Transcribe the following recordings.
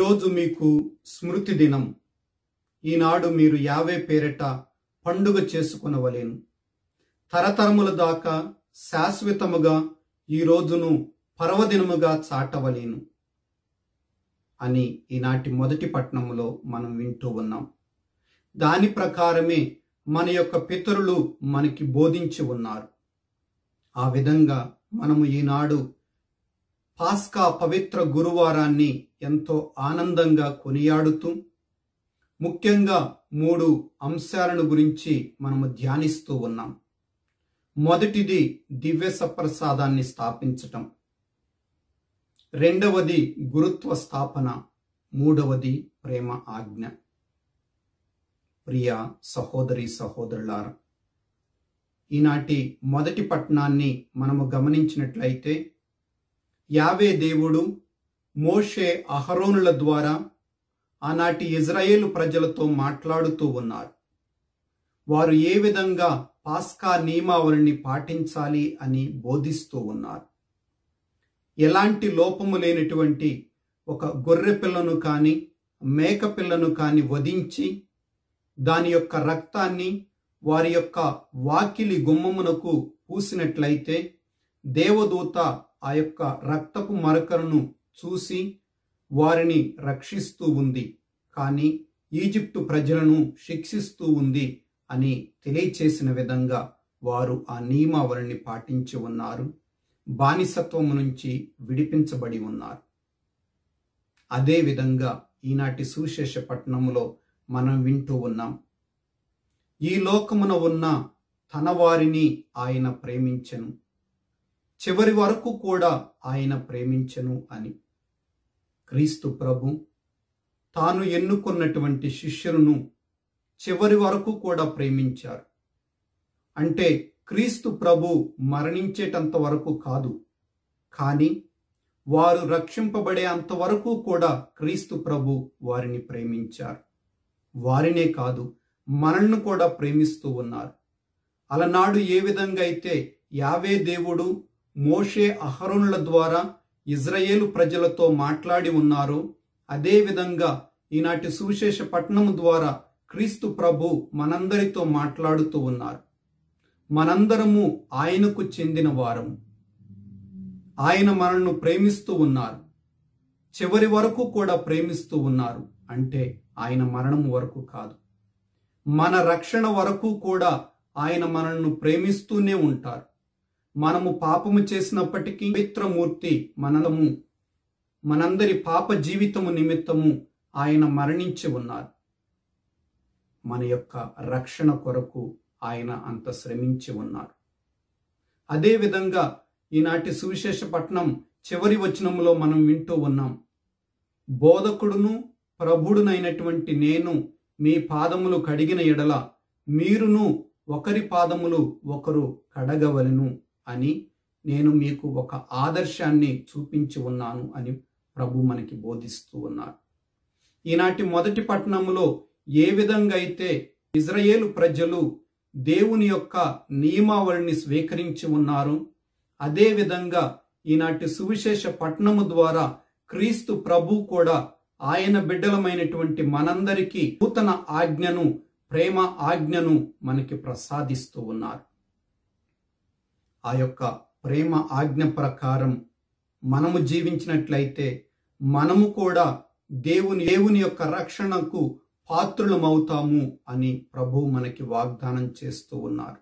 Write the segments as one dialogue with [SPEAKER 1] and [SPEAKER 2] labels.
[SPEAKER 1] ఈరోజు మీకు స్మృతి దినం ఈనాడు మీరు యావే పేరిట పండుగ చేసుకునవలేను తరతరముల దాకా శాశ్వతముగా ఈ రోజును పర్వదినముగా చాటవలేను అని ఈనాటి మొదటి పట్టణములో మనం వింటూ ఉన్నాం దాని ప్రకారమే మన యొక్క పితరులు మనకి బోధించి ఉన్నారు ఆ విధంగా మనము ఈనాడు పాస్కా పవిత్ర గురువారాన్ని ఎంతో ఆనందంగా కొనియాడుతూ ముఖ్యంగా మూడు అంశాలను గురించి మనము ధ్యానిస్తూ ఉన్నాం మొదటిది దివ్య సప్రసాదాన్ని స్థాపించటం రెండవది గురుత్వ స్థాపన మూడవది ప్రేమ ఆజ్ఞ ప్రియ సహోదరి సహోదరులారా ఈనాటి మొదటి పట్టణాన్ని మనము గమనించినట్లయితే యావే దేవుడు మోషే అహరోనుల ద్వారా ఆనాటి ఇజ్రాయేలు ప్రజలతో మాట్లాడుతూ ఉన్నారు వారు ఏ విధంగా పాస్కా నియమావళిని పాటించాలి అని బోధిస్తూ ఉన్నారు ఎలాంటి లోపము లేనటువంటి ఒక గొర్రె పిల్లను కానీ మేక పిల్లను కానీ వధించి దాని యొక్క రక్తాన్ని వారి యొక్క వాకిలి గుమ్మమునకు పూసినట్లయితే దేవదూత ఆ యొక్క రక్తపు మరకలను చూసి వారిని రక్షిస్తూ ఉంది కానీ ఈజిప్టు ప్రజలను శిక్షిస్తూ ఉంది అని తెలియచేసిన విధంగా వారు ఆ నియమావళిని పాటించి ఉన్నారు బానిసత్వము నుంచి విడిపించబడి ఉన్నారు అదే విధంగా ఈనాటి సుశేష పట్టణములో మనం వింటూ ఉన్నాం ఈ లోకమున ఉన్న తన వారిని ఆయన ప్రేమించెను చివరి వరకు కూడా ఆయన ప్రేమించెను అని క్రీస్తు ప్రభు తాను ఎన్నుకున్నటువంటి శిష్యులను చివరి వరకు కూడా ప్రేమించారు అంటే క్రీస్తు ప్రభు మరణించేటంత వరకు కాదు కానీ వారు రక్షింపబడే అంతవరకు కూడా క్రీస్తు ప్రభు వారిని ప్రేమించారు వారినే కాదు మనల్ని కూడా ప్రేమిస్తూ ఉన్నారు అలనాడు ఏ విధంగా అయితే యావే దేవుడు మోషే అహరునుల ద్వారా ఇజ్రాయేలు ప్రజలతో మాట్లాడి ఉన్నారో అదే విధంగా ఈనాటి సువిశేష పట్టణం ద్వారా క్రీస్తు ప్రభు మనందరితో మాట్లాడుతూ ఉన్నారు మనందరము ఆయనకు చెందిన వారము ఆయన మనల్ని ప్రేమిస్తూ ఉన్నారు చివరి వరకు కూడా ప్రేమిస్తూ ఉన్నారు అంటే ఆయన మరణం వరకు కాదు మన రక్షణ వరకు కూడా ఆయన మనల్ని ప్రేమిస్తూనే ఉంటారు మనము పాపము చేసినప్పటికీ పవిత్రమూర్తి మనము మనందరి పాప జీవితము నిమిత్తము ఆయన మరణించి ఉన్నారు మన యొక్క రక్షణ కొరకు ఆయన అంత శ్రమించి ఉన్నారు అదేవిధంగా ఈనాటి సువిశేష పట్నం చివరి వచనంలో మనం వింటూ ఉన్నాం బోధకుడును ప్రభుడునైనటువంటి నేను మీ పాదములు కడిగిన ఎడల మీరును ఒకరి పాదములు ఒకరు కడగవలను అని నేను మీకు ఒక ఆదర్శాన్ని చూపించి ఉన్నాను అని ప్రభు మనకి బోధిస్తూ ఉన్నారు ఈనాటి మొదటి పట్టణములో ఏ విధంగా అయితే ఇజ్రాయేలు ప్రజలు దేవుని యొక్క నియమావళిని స్వీకరించి ఉన్నారు అదే విధంగా ఈనాటి సువిశేష పట్టణము ద్వారా క్రీస్తు ప్రభు కూడా ఆయన బిడ్డలమైనటువంటి మనందరికీ నూతన ఆజ్ఞను ప్రేమ ఆజ్ఞను మనకి ప్రసాదిస్తూ ఉన్నారు ఆ యొక్క ప్రేమ ఆజ్ఞ ప్రకారం మనము జీవించినట్లయితే మనము కూడా దేవుని దేవుని యొక్క రక్షణకు పాత్రులమవుతాము అని ప్రభు మనకి వాగ్దానం చేస్తూ ఉన్నారు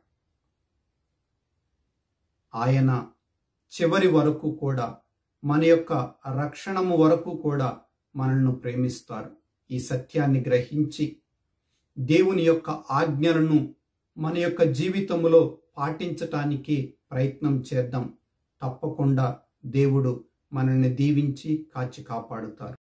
[SPEAKER 1] ఆయన చివరి వరకు కూడా మన యొక్క రక్షణము వరకు కూడా మనల్ని ప్రేమిస్తారు ఈ సత్యాన్ని గ్రహించి దేవుని యొక్క ఆజ్ఞలను మన యొక్క జీవితంలో పాటించటానికి ప్రయత్నం చేద్దాం తప్పకుండా దేవుడు మనల్ని దీవించి కాచి కాపాడుతారు